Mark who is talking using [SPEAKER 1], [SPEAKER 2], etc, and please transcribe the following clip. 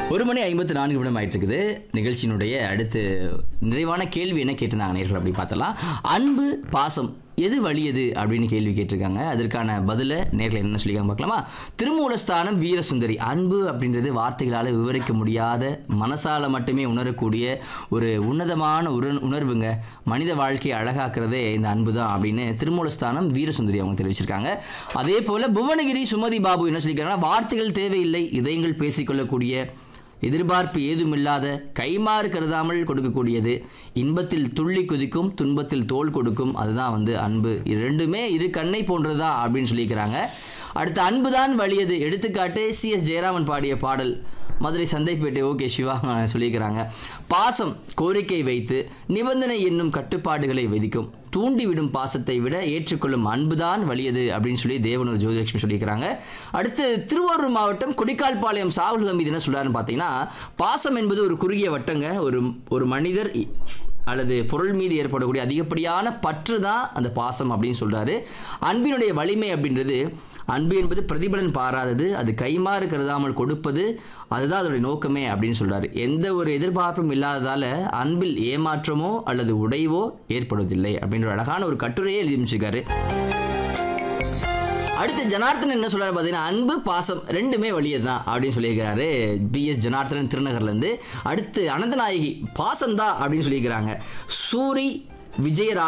[SPEAKER 1] ஒரு மணி ஐம்பத்து நான்கு நிமிடம் ஆயிட்டு இருக்குது நிகழ்ச்சியினுடைய அடுத்து நிறைவான கேள்வி என்ன கேட்டிருந்தாங்க நேர்கள் அப்படி பார்த்தலாம் அன்பு பாசம் எது வலியது அப்படின்னு கேள்வி கேட்டிருக்காங்க அதற்கான பதிலை நேரில் என்ன சொல்லியிருக்காங்க பார்க்கலாமா திருமூலஸ்தானம் வீரசுந்தரி அன்பு அப்படின்றது வார்த்தைகளால் விவரிக்க முடியாத மனசால மட்டுமே உணரக்கூடிய ஒரு உன்னதமான உர உணர்வுங்க மனித வாழ்க்கையை அழகாக்குறதே இந்த அன்பு தான் அப்படின்னு திருமூலஸ்தானம் வீரசுந்தரி அவங்க தெரிவிச்சிருக்காங்க அதே போல புவனகிரி சுமதி பாபு என்ன சொல்லியிருக்காங்கன்னா வார்த்தைகள் தேவையில்லை இதயங்கள் பேசிக்கொள்ளக்கூடிய எதிர்பார்ப்பு ஏதுமில்லாத கைமாறு கருதாமல் கொடுக்கக்கூடியது இன்பத்தில் துள்ளி குதிக்கும் துன்பத்தில் தோல் கொடுக்கும் அதுதான் வந்து அன்பு இது ரெண்டுமே இரு கண்ணை போன்றதா அப்படின்னு சொல்லியிருக்கிறாங்க அடுத்து அன்புதான் வலியது எடுத்துக்காட்டு சி எஸ் ஜெயராமன் பாடிய பாடல் மதுரை சந்தைப்பேட்டை ஓகே சிவா சொல்லியிருக்கிறாங்க பாசம் கோரிக்கை வைத்து நிபந்தனை என்னும் கட்டுப்பாடுகளை விதிக்கும் தூண்டிவிடும் பாசத்தை விட ஏற்றுக்கொள்ளும் அன்புதான் வலியது அப்படின்னு சொல்லி தேவனூர் ஜோதிலட்சுமி சொல்லியிருக்கிறாங்க அடுத்து திருவாரூர் மாவட்டம் கொடிக்கால்பாளையம் சாகுல் ஹமீது என்ன சொல்றாருன்னு பார்த்தீங்கன்னா பாசம் என்பது ஒரு குறுகிய வட்டங்க ஒரு ஒரு மனிதர் இ- அல்லது பொருள் மீது ஏற்படக்கூடிய அதிகப்படியான பற்று தான் அந்த பாசம் அப்படின்னு சொல்றாரு அன்பினுடைய வலிமை அப்படின்றது அன்பு என்பது பிரதிபலன் பாராதது அது கைமாறு கருதாமல் கொடுப்பது அதுதான் அதோடைய நோக்கமே அப்படின்னு சொல்றாரு எந்த ஒரு எதிர்பார்ப்பும் இல்லாததால அன்பில் ஏமாற்றமோ அல்லது உடைவோ ஏற்படுவதில்லை அப்படின்ற ஒரு அழகான ஒரு கட்டுரையை எழுதி முடிச்சிருக்காரு அடுத்து ஜனார்த்தனன் என்ன சொல்றாரு பார்த்தீங்கன்னா அன்பு பாசம் ரெண்டுமே வலியது தான் அப்படின்னு சொல்லியிருக்கிறாரு பிஎஸ் ஜனார்த்தனன் திருநகர்லேருந்து அடுத்து அனந்தநாயகி பாசம் தான் அப்படின்னு சொல்லியிருக்கிறாங்க சூரி விஜயரா